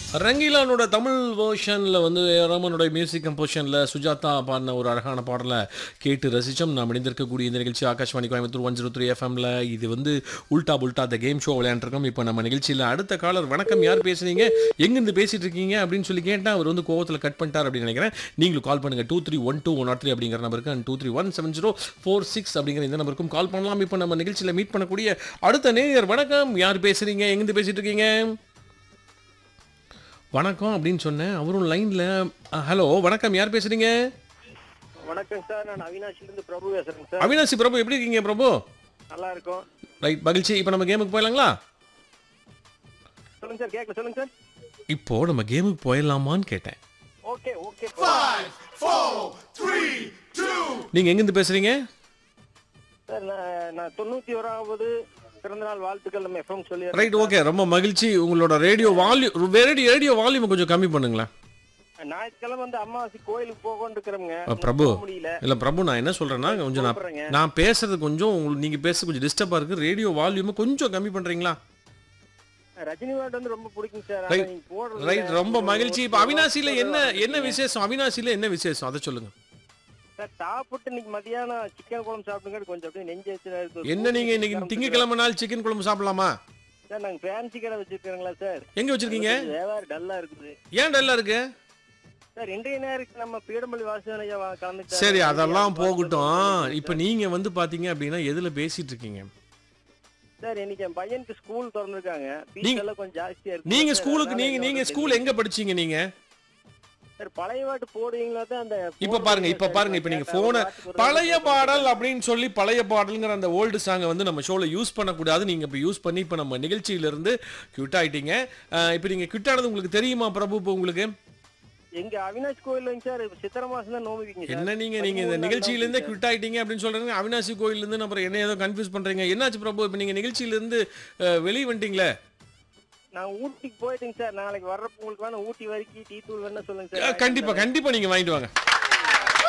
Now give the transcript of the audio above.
ரங்கீலானோட தமிழ் வேர்ஷனில் வந்து ரமனோட மியூசிக் கம்போஷனில் சுஜாதா பாடின ஒரு அழகான பாடலை கேட்டு ரசித்தோம் நாம் இணைந்திருக்கக்கூடிய இந்த நிகழ்ச்சி Akashvani Coimbatore one zero three எஃப்எம்ல இது வந்து உல்டா புல்டா த கேம் ஷோ விளையாண்டுருக்கோம் இப்போ நம்ம நிகழ்ச்சியில் அடுத்த காலர் வணக்கம் யார் பேசுறீங்க எங்கேருந்து பேசிட்டு இருக்கீங்க அப்படின்னு சொல்லி கேட்டால் அவர் வந்து கோவத்தில் கட் பண்ணிட்டார் அப்படின்னு நினைக்கிறேன் நீங்களும் கால் பண்ணுங்க two three one two one nought three அப்படிங்கிற நம்பருக்கு and two three one seven zero four six அப்படிங்கிற இந்த நம்பருக்கும் கால் பண்ணலாம் இப்போ நம்ம நிகழ்ச்சியில் மீட் பண்ணக்கூடிய அடுத்த நேயர் வணக்கம் யார் பேசுறீங்க எங்கேருந்து பேசிட்டு இருக்கீங்க வணக்கம் அப்படின்னு சொன்னேன் அவரும் லைன்ல ஹலோ வணக்கம் யார் பேசுறீங்க வணக்கம் சார் நான் அவினாஷ்ல இருந்து பிரபு பேசுறேங்க சார் அவினாசி பிரபு எப்படி இருக்கீங்க பிரபு நல்லா இருக்கும் ரைட் மகிழ்ச்சி இப்போ நம்ம கேமுக்கு போயிடலாங்களா சொல்லுங்க சார் கேட்கல சொல்லுங்க சார் இப்போ நம்ம கேமுக்கு போயிடலாமான்னு கேட்டேன் ஓகே ஓகே நீங்க எங்கேருந்து பேசுறீங்க சார் நான் நான் தொண்ணூத்தி ஓராவது பிறந்த நாள் வாழ்த்துக்கள் நம்ம எஃப்எம் சொல்லி ரைட் ஓகே ரொம்ப மகிழ்ச்சி உங்களோட radio volume radio radio volume கொஞ்சம் கம்மி பண்ணுங்களேன் ஞாயிற்றுக்கிழமை வந்து அம்மாவாசை கோயிலுக்கு போகோன்னு இருக்கிறோங்க அஹ், பிரபு போக முடியல இல்ல பிரபு நான் என்ன சொல்றேன்னா கொஞ்சம் நான் கூப்பிடுறேங்க. நான் பேசுறது கொஞ்சம் உங்களுக்கு நீங்க பேசுறது கொஞ்சம் டிஸ்டர்பா இருக்கு ரேடியோ வால்யூம் கொஞ்சம் கம்மி பண்றீங்களா ரஜினி பாட்டு வந்து ரொம்ப பிடிக்கும் சார் ஆனா Right. நீங்க போடுறது ரைட் ரொம்ப மகிழ்ச்சி இப்போ அவினாசியில என்ன என்ன விசேஷம் அவினாசியில என்ன விசேஷம் அதை சொல்லுங்க சார் சாப்பிட்டு இன்னைக்கு மதியானம் சிக்கன் குழம்பு சாப்பிடுங்க கொஞ்சம் அப்படியே நெஞ்சு எரிச்சலா இருக்கு என்ன நீங்க இன்னைக்கு திங்கக்கிழமை நாள் சிக்கன் குழம்பு சாப்பிடலாமா சார் நாங்க ஃபேன்சி கடை வச்சிருக்கீங்களா சார் எங்க வச்சிருக்கீங்க வியாபாரம் டல்லா இருக்குது ஏன் டல்லா இருக்கு சார் இன்றைய நேரத்துக்கு நம்ம பீடமல்லி வாசன் ஐயா கலந்து சரி அதெல்லாம் போகட்டும் இப்போ நீங்க வந்து பாத்தீங்க அப்படின்னா எதுல பேசிட்டு இருக்கீங்க சார் இன்னைக்கு என் பையனுக்கு ஸ்கூல் திறந்திருக்காங்க நீங்க- ஃபீஸ் எல்லாம் கொஞ்சம் ஜாஸ்தியா இருக்கு நீங்க சார். ஸ்கூலுக்கு அதனால நீங்க இங்க நீங்க வந்து ஸ்கூல் எங்க படிச்சீங்க நீங்க சார் பழைய பாட்டு போடுவீங்களா தான் அந்த இப்ப பாருங்க இப்ப பாருங்க இப்ப நீங்க போன பழைய பாடல் அப்படின்னு சொல்லி பழைய பாடல்ங்கிற அந்த ஓல்டு சாங்கை வந்து நம்ம ஷோல யூஸ் பண்ணக்கூடாது நீங்க இப்ப யூஸ் பண்ணி இப்ப நம்ம நிகழ்ச்சியில இருந்து குவிட் ஆயிட்டீங்க அஹ், இப்ப நீங்க குவிட் ஆனது உங்களுக்கு தெரியுமா பிரபு இப்போ உங்களுக்கு எங்க அவினாஷ் கோயில் சார் சித்திரை மாசம் தான் நோமிப்பீங்க சார் என்ன நீங்க நீங்க இந்த நிகழ்ச்சியில இருந்தே குவிட் ஆயிட்டீங்க அப்படின்னு சொல்றீங்க அவினாசி கோயில்ல இருந்து அப்புறம் என்ன ஏதோ கன்ஃபியூஸ் பண்றீங்க என்னாச்சு பிரபு இப்ப நீங்க நிகழ்ச்சியில இருந்து அஹ், வெளிய வந்துட்டீங்களே நான் ஊட்டிக்கு போயிட்டேங்க சார் நாளைக்கு வர்றப்ப உங்களுக்கு வேணா ஊட்டி வரைக்கும் டீ தூள் வேணா சொல்லுங்க அஹ், சார் கண்டிப்பா கண்டிப்பா நீங்க வாங்கிட்டு வாங்க